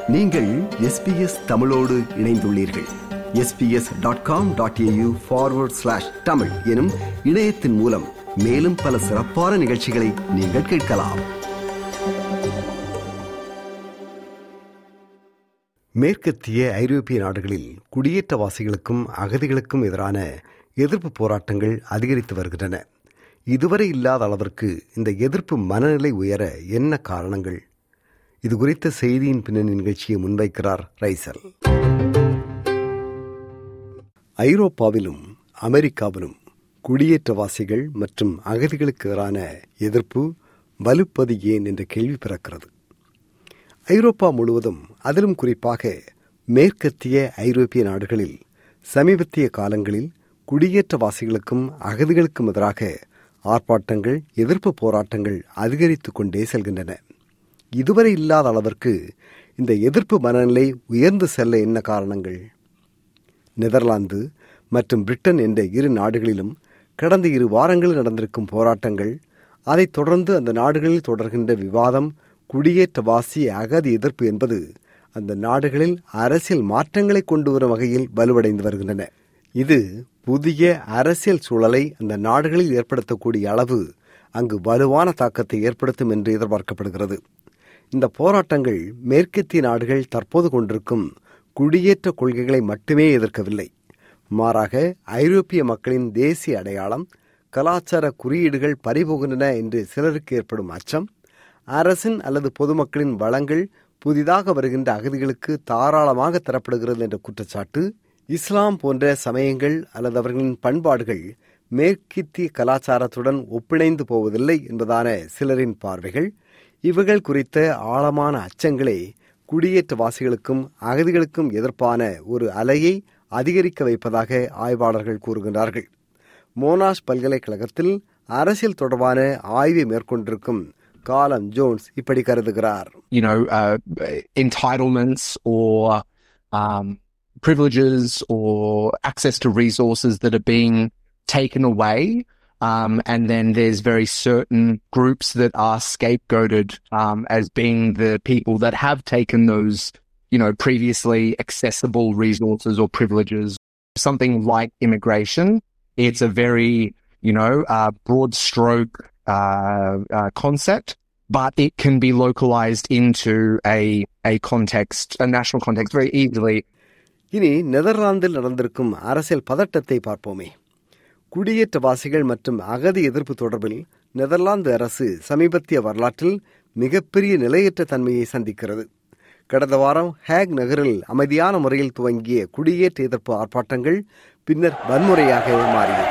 நீங்கள் எஸ்பிஎஸ் தமிழோடு இணைந்துள்ளீர்கள் SBS dot com dot AU forward slash Tamil எனும் இணையத்தின் மூலம் மேலும் பல சிறப்பான நிகழ்ச்சிகளை நீங்கள் கேட்கலாம் மேற்கத்திய ஐரோப்பிய நாடுகளில் குடியேற்றவாசிகளுக்கும் அகதிகளுக்கும் எதிரான எதிர்ப்பு போராட்டங்கள் அதிகரித்து வருகின்றன இதுவரை இல்லாத அளவிற்கு இந்த எதிர்ப்பு மனநிலை உயர என்ன காரணங்கள் இது குறித்த செய்தியின் பின்னணி நிகழ்ச்சியை முன்வைக்கிறார் ரைசல் ஐரோப்பாவிலும் அமெரிக்காவிலும் குடியேற்றவாசிகள் மற்றும் அகதிகளுக்கு எதிரான எதிர்ப்பு வலுப்பது ஏன் என்ற கேள்வி பிறக்கிறது ஐரோப்பா முழுவதும் அதிலும் குறிப்பாக மேற்கத்திய ஐரோப்பிய நாடுகளில் சமீபத்திய காலங்களில் குடியேற்றவாசிகளுக்கும் அகதிகளுக்கும் எதிராக ஆர்ப்பாட்டங்கள் எதிர்ப்பு போராட்டங்கள் அதிகரித்துக் கொண்டே செல்கின்றன இதுவரை இல்லாத அளவிற்கு இந்த எதிர்ப்பு மனநிலை உயர்ந்து செல்ல என்ன காரணங்கள் நெதர்லாந்து மற்றும் பிரிட்டன் என்ற இரு நாடுகளிலும் கடந்த இரு வாரங்களில் நடந்திருக்கும் போராட்டங்கள் அதைத் தொடர்ந்து அந்த நாடுகளில் தொடர்கின்ற விவாதம் குடியேற்றவாசி அகதி எதிர்ப்பு என்பது அந்த நாடுகளில் அரசியல் மாற்றங்களை கொண்டு வரும் வகையில் வலுவடைந்து வருகின்றன இது புதிய அரசியல் சூழலை அந்த நாடுகளில் ஏற்படுத்தக்கூடிய அளவு அங்கு வலுவான தாக்கத்தை ஏற்படுத்தும் என்று எதிர்பார்க்கப்படுகிறது இந்த போராட்டங்கள் மேற்கத்திய நாடுகள் தற்போது கொண்டிருக்கும் குடியேற்ற கொள்கைகளை மட்டுமே எதிர்க்கவில்லை மாறாக ஐரோப்பிய மக்களின் தேசிய அடையாளம் கலாச்சார குறியீடுகள் பறிபோகின்றன என்று சிலருக்கு ஏற்படும் அச்சம் அரசின் அல்லது பொதுமக்களின் வளங்கள் புதிதாக வருகின்ற அகதிகளுக்கு தாராளமாக தரப்படுகிறது என்ற குற்றச்சாட்டு இஸ்லாம் போன்ற சமயங்கள் அல்லது அவர்களின் பண்பாடுகள் மேற்கித்திய கலாச்சாரத்துடன் ஒப்பிணைந்து போவதில்லை என்பதான சிலரின் பார்வைகள் இவைகள் குறித்த ஆழமான அச்சங்களே குடியேற்றவாசிகளுக்கும் அகதிகளுக்கும் எதிர்ப்பான ஒரு அலையை அதிகரிக்க வைப்பதாக ஆய்வாளர்கள் கூறுகின்றார்கள் மோனாஷ் பல்கலைக்கழகத்தில் அரசியல் தொடர்பான ஆய்வை மேற்கொண்டிருக்கும் காலம் ஜோன்ஸ் இப்படி கருதுகிறார் you know, uh, entitlements or um, privileges or access to resources that are being taken away. Um, and then there's very certain groups that are scapegoated um, as being the people that have taken those, you know, previously accessible resources or privileges. Something like immigration, it's a very, you know, uh, broad stroke uh, uh, concept, but it can be localized into a a context, a national context, very easily. இனி நெதர்லாந்தில் நடந்திருக்கும் அரசியல் பதட்டத்தை பார்ப்போமே குடியேற்றவாசிகள் மற்றும் அகதி எதிர்ப்பு தொடர்பில் நெதர்லாந்து அரசு சமீபத்திய வரலாற்றில் மிகப்பெரிய நிலையற்ற தன்மையை சந்திக்கிறது கடந்த வாரம் ஹேக் நகரில் அமைதியான முறையில் துவங்கிய குடியேற்ற எதிர்ப்பு ஆர்ப்பாட்டங்கள் பின்னர் வன்முறையாக மாறியது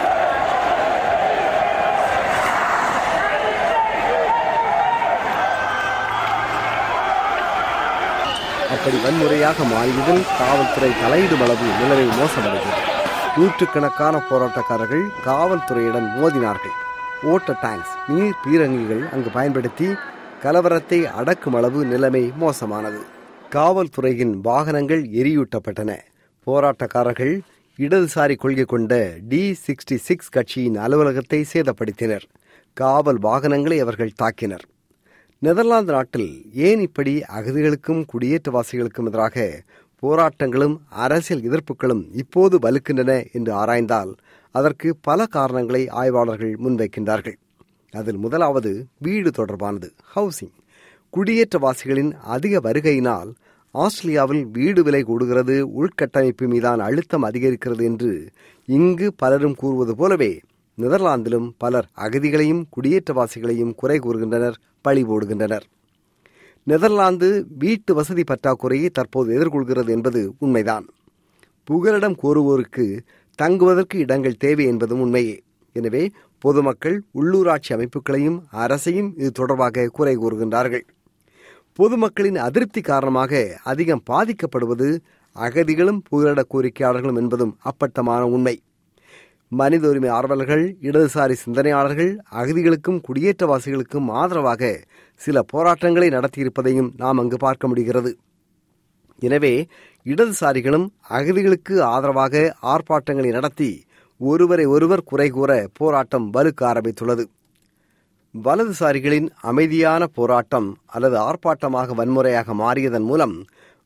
அப்படி வன்முறையாக மாறியதில் காவல்துறை தலையிடும் அளவு நிலைமை மோசமடைந்தது நூற்றுக்கணக்கான போராட்டக்காரர்கள் காவல்துறையுடன் மோதினார்கள் ஓட்ட டேங்க்ஸ் நீர் பீரங்கிகள் அங்கு பயன்படுத்தி கலவரத்தை அடக்கும் அளவு நிலைமை மோசமானது காவல்துறையின் வாகனங்கள் எரியூட்டப்பட்டன போராட்டக்காரர்கள் இடதுசாரி கொள்கை கொண்ட டி சிக்ஸ்டி சிக்ஸ் கட்சியின் அலுவலகத்தை சேதப்படுத்தினர் காவல் வாகனங்களை அவர்கள் தாக்கினர் நெதர்லாந்து நாட்டில் ஏன் இப்படி அகதிகளுக்கும் குடியேற்றவாசிகளுக்கும் எதிராக போராட்டங்களும் அரசியல் எதிர்ப்புகளும் இப்போது வலுக்கின்றன என்று ஆராய்ந்தால் அதற்கு பல காரணங்களை ஆய்வாளர்கள் முன்வைக்கின்றார்கள் அதில் முதலாவது வீடு தொடர்பானது ஹவுசிங் குடியேற்றவாசிகளின் அதிக வருகையினால் ஆஸ்திரேலியாவில் வீடு விலை கூடுகிறது உள்கட்டமைப்பு மீதான அழுத்தம் அதிகரிக்கிறது என்று இங்கு பலரும் கூறுவது போலவே நெதர்லாந்திலும் பலர் அகதிகளையும் குடியேற்றவாசிகளையும் குறை கூறுகின்றனர் பழி போடுகின்றனர் நெதர்லாந்து வீட்டு வசதி பற்றாக்குறையை தற்போது எதிர்கொள்கிறது என்பது உண்மைதான் புகலிடம் கோருவோருக்கு தங்குவதற்கு இடங்கள் தேவை என்பதும் உண்மையே எனவே பொதுமக்கள் உள்ளூராட்சி அமைப்புகளையும் அரசையும் இது தொடர்பாக குறை கூறுகின்றார்கள் பொதுமக்களின் அதிருப்தி காரணமாக அதிகம் பாதிக்கப்படுவது அகதிகளும் புகலிட கோரிக்கையாளர்களும் என்பதும் அப்பட்டமான உண்மை மனித உரிமை ஆர்வலர்கள் இடதுசாரி சிந்தனையாளர்கள் அகதிகளுக்கும் குடியேற்றவாசிகளுக்கும் ஆதரவாக சில போராட்டங்களை நடத்தியிருப்பதையும் நாம் அங்கு பார்க்க முடிகிறது எனவே இடதுசாரிகளும் அகதிகளுக்கு ஆதரவாக ஆர்ப்பாட்டங்களை நடத்தி ஒருவரை ஒருவர் குறை கூற போராட்டம் வலுக்க ஆரம்பித்துள்ளது வலதுசாரிகளின் அமைதியான போராட்டம் அல்லது ஆர்ப்பாட்டமாக வன்முறையாக மாறியதன் மூலம்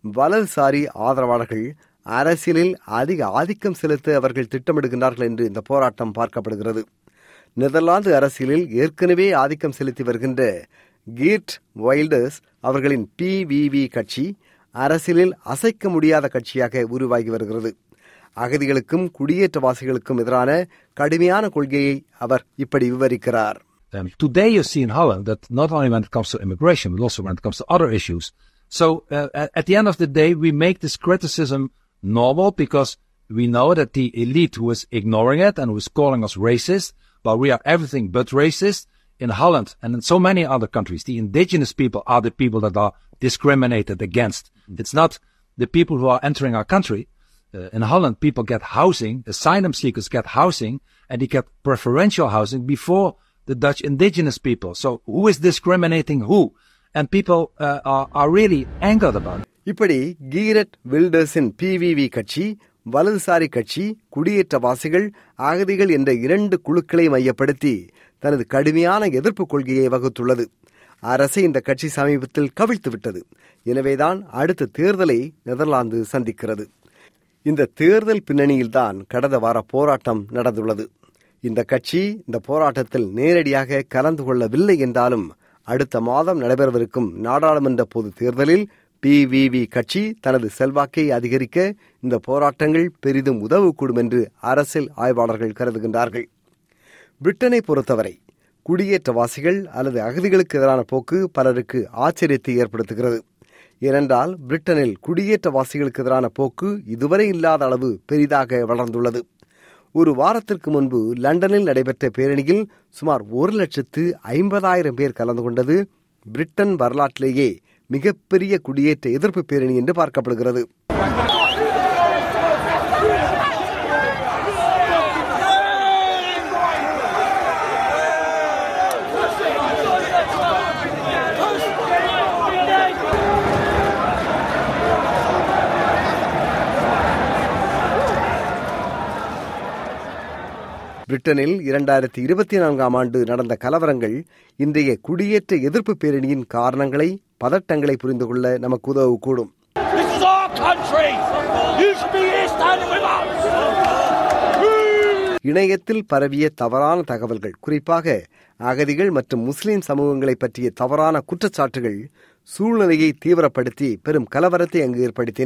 வலதுசாரி ஆதரவாளர்கள் அரசியலில் அதிக ஆதிக்கம் செலுத்த அவர்கள் திட்டமிடுகின்றார்கள் என்று இந்த போராட்டம் பார்க்கப்படுகிறது நெதர்லாந்து அரசியலில் ஏற்கனவே ஆதிக்கம் செலுத்தி வருகின்ற கீர்ட் வைல்டர்ஸ் அவர்களின் பிவிவி கட்சி அரசியலில் அசைக்க முடியாத கட்சியாக உருவாகி வருகிறது அகதிகளுக்கும் குடியேற்றவாசிகளுக்கும் எதிரான கடுமையான கொள்கையை அவர் இப்படி விவரிக்கிறார் Um, today you see in Holland that not only when it comes to immigration, but also when it comes to other issues. So uh, at at the end of the day, we make this criticism normal because we know that the elite who is ignoring it and who is calling us racist, but we are everything but racist in Holland and in so many other countries. The indigenous people are the people that are discriminated against. It's not the people who are entering our country. Uh, in Holland, people get housing, asylum seekers get housing, and they get preferential housing before the Dutch indigenous people. So who is discriminating who? And people uh, are, are really angered about it. இப்படி கீரட் வில்டர்ஸின் பிவிவி கட்சி வலதுசாரி கட்சி குடியேற்றவாசிகள் அகதிகள் என்ற இரண்டு குழுக்களை மையப்படுத்தி தனது கடுமையான எதிர்ப்பு கொள்கையை வகுத்துள்ளது அரசை இந்த கட்சி சமீபத்தில் கவிழ்த்து விட்டது எனவேதான் அடுத்த தேர்தலை நெதர்லாந்து சந்திக்கிறது இந்த தேர்தல் பின்னணியில்தான் கடந்த வார போராட்டம் நடந்துள்ளது இந்த கட்சி இந்த போராட்டத்தில் நேரடியாக கலந்து கொள்ளவில்லை என்றாலும் அடுத்த மாதம் நடைபெறவிருக்கும் நாடாளுமன்ற பொது தேர்தலில் பிவிவி கட்சி தனது செல்வாக்கை அதிகரிக்க இந்த போராட்டங்கள் பெரிதும் உதவக்கூடும் என்று அரசியல் ஆய்வாளர்கள் கருதுகின்றார்கள் பிரிட்டனை பொறுத்தவரை குடியேற்றவாசிகள் அல்லது அகதிகளுக்கு எதிரான போக்கு பலருக்கு ஆச்சரியத்தை ஏற்படுத்துகிறது ஏனென்றால் பிரிட்டனில் குடியேற்றவாசிகளுக்கு எதிரான போக்கு இதுவரை இல்லாத அளவு பெரிதாக வளர்ந்துள்ளது ஒரு வாரத்திற்கு முன்பு லண்டனில் நடைபெற்ற பேரணியில் சுமார் ஒரு லட்சத்து ஐம்பதாயிரம் பேர் கலந்து கொண்டது பிரிட்டன் வரலாற்றிலேயே மிகப்பெரிய குடியேற்ற எதிர்ப்பு பேரணி என்று பார்க்கப்படுகிறது பிரிட்டனில் இரண்டாயிரத்தி இருபத்தி நான்காம் ஆண்டு நடந்த கலவரங்கள் இன்றைய குடியேற்ற எதிர்ப்பு பேரணியின் காரணங்களை பதட்டங்களை புரிந்து கொள்ள நமக்கு உதவக்கூடும் This is our country. You should be here standing with us. இணையத்தில் பரவிய தவறான தகவல்கள் குறிப்பாக அகதிகள் மற்றும் முஸ்லிம் சமூகங்களை பற்றிய தவறான குற்றச்சாட்டுகள் சூழ்நிலையை தீவிரப்படுத்தி பெரும் கலவரத்தை அங்கு ஏற்படுத்தின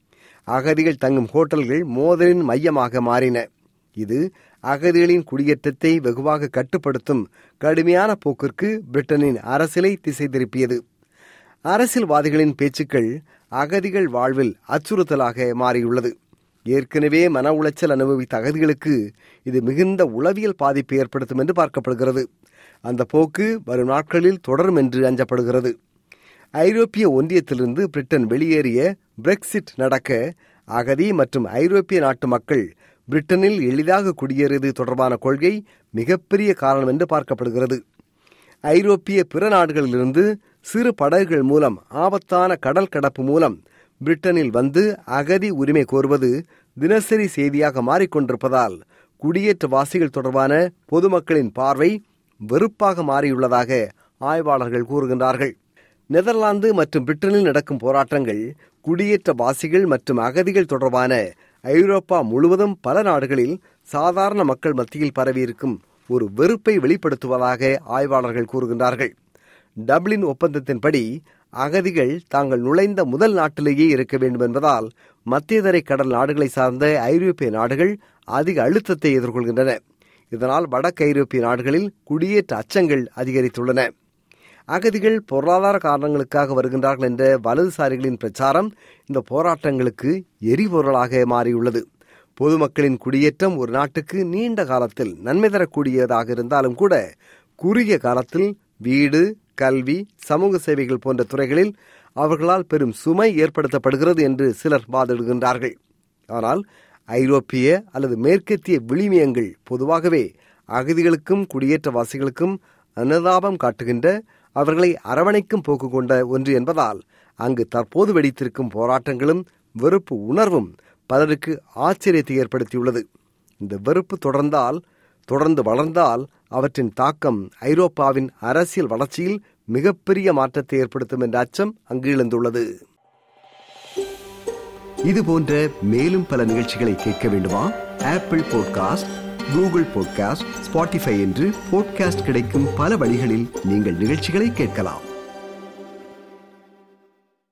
அகதிகள் தங்கும் ஹோட்டல்கள் மோதலின் மையமாக மாறின இது அகதிகளின் குடியேற்றத்தை வெகுவாக கட்டுப்படுத்தும் கடுமையான போக்கிற்கு பிரிட்டனின் அரசியலை திசை திருப்பியது அரசியல்வாதிகளின் பேச்சுக்கள் அகதிகள் வாழ்வில் அச்சுறுத்தலாக மாறியுள்ளது ஏற்கனவே மன உளைச்சல் அனுபவித்த அகதிகளுக்கு இது மிகுந்த உளவியல் பாதிப்பை ஏற்படுத்தும் என்று பார்க்கப்படுகிறது அந்த போக்கு வரும் நாட்களில் தொடரும் என்று அஞ்சப்படுகிறது ஐரோப்பிய ஒன்றியத்திலிருந்து பிரிட்டன் வெளியேறிய பிரெக்சிட் நடக்க அகதி மற்றும் ஐரோப்பிய நாட்டு மக்கள் பிரிட்டனில் எளிதாக குடியேறியது தொடர்பான கொள்கை மிகப்பெரிய காரணம் என்று பார்க்கப்படுகிறது ஐரோப்பிய பிற நாடுகளிலிருந்து சிறு படகுகள் மூலம் ஆபத்தான கடல் கடப்பு மூலம் பிரிட்டனில் வந்து அகதி உரிமை கோருவது தினசரி செய்தியாக மாறிக்கொண்டிருப்பதால் குடியேற்றவாசிகள் தொடர்பான பொதுமக்களின் பார்வை வெறுப்பாக மாறியுள்ளதாக ஆய்வாளர்கள் கூறுகின்றார்கள் நெதர்லாந்து மற்றும் பிரிட்டனில் நடக்கும் போராட்டங்கள் குடியேற்றவாசிகள் மற்றும் அகதிகள் தொடர்பான ஐரோப்பா முழுவதும் பல நாடுகளில் சாதாரண மக்கள் மத்தியில் பரவியிருக்கும் ஒரு வெறுப்பை வெளிப்படுத்துவதாக ஆய்வாளர்கள் கூறுகின்றார்கள் டப்ளின் ஒப்பந்தத்தின்படி அகதிகள் தாங்கள் நுழைந்த முதல் நாட்டிலேயே இருக்க வேண்டும் என்பதால் மத்தியதரை கடல் நாடுகளை சார்ந்த ஐரோப்பிய நாடுகள் அதிக அழுத்தத்தை எதிர்கொள்கின்றன இதனால் வடக்கு ஐரோப்பிய நாடுகளில் குடியேற்ற அச்சங்கள் அதிகரித்துள்ளன அகதிகள் பொருளாதார காரணங்களுக்காக வருகின்றார்கள் என்ற வலதுசாரிகளின் பிரச்சாரம் இந்த போராட்டங்களுக்கு எரிபொருளாக மாறியுள்ளது பொதுமக்களின் குடியேற்றம் ஒரு நாட்டுக்கு நீண்ட காலத்தில் நன்மை தரக்கூடியதாக இருந்தாலும் கூட குறுகிய காலத்தில் வீடு கல்வி சமூக சேவைகள் போன்ற துறைகளில் அவர்களால் பெரும் சுமை ஏற்படுத்தப்படுகிறது என்று சிலர் வாதிடுகின்றார்கள் ஆனால் ஐரோப்பிய அல்லது மேற்கத்திய விளிமியங்கள் பொதுவாகவே அகதிகளுக்கும் குடியேற்றவாசிகளுக்கும் அனுதாபம் காட்டுகின்ற அவர்களை அரவணைக்கும் போக்கு கொண்ட ஒன்று என்பதால் அங்கு தற்போது வெடித்திருக்கும் போராட்டங்களும் வெறுப்பு உணர்வும் பலருக்கு ஆச்சரியத்தை ஏற்படுத்தியுள்ளது இந்த வெறுப்பு தொடர்ந்தால் தொடர்ந்து வளர்ந்தால் அவற்றின் தாக்கம் ஐரோப்பாவின் அரசியல் வளர்ச்சியில் மிகப்பெரிய மாற்றத்தை ஏற்படுத்தும் என்ற அச்சம் அங்கு எழுந்துள்ளது இது போன்ற மேலும் பல நிகழ்ச்சிகளை கேட்க வேண்டுமா Apple podcast Google podcast Spotify என்று பாட்காஸ்ட் கிடைக்கும் பல வழிகளில் நீங்கள் நிகழ்ச்சிகளை கேட்கலாம்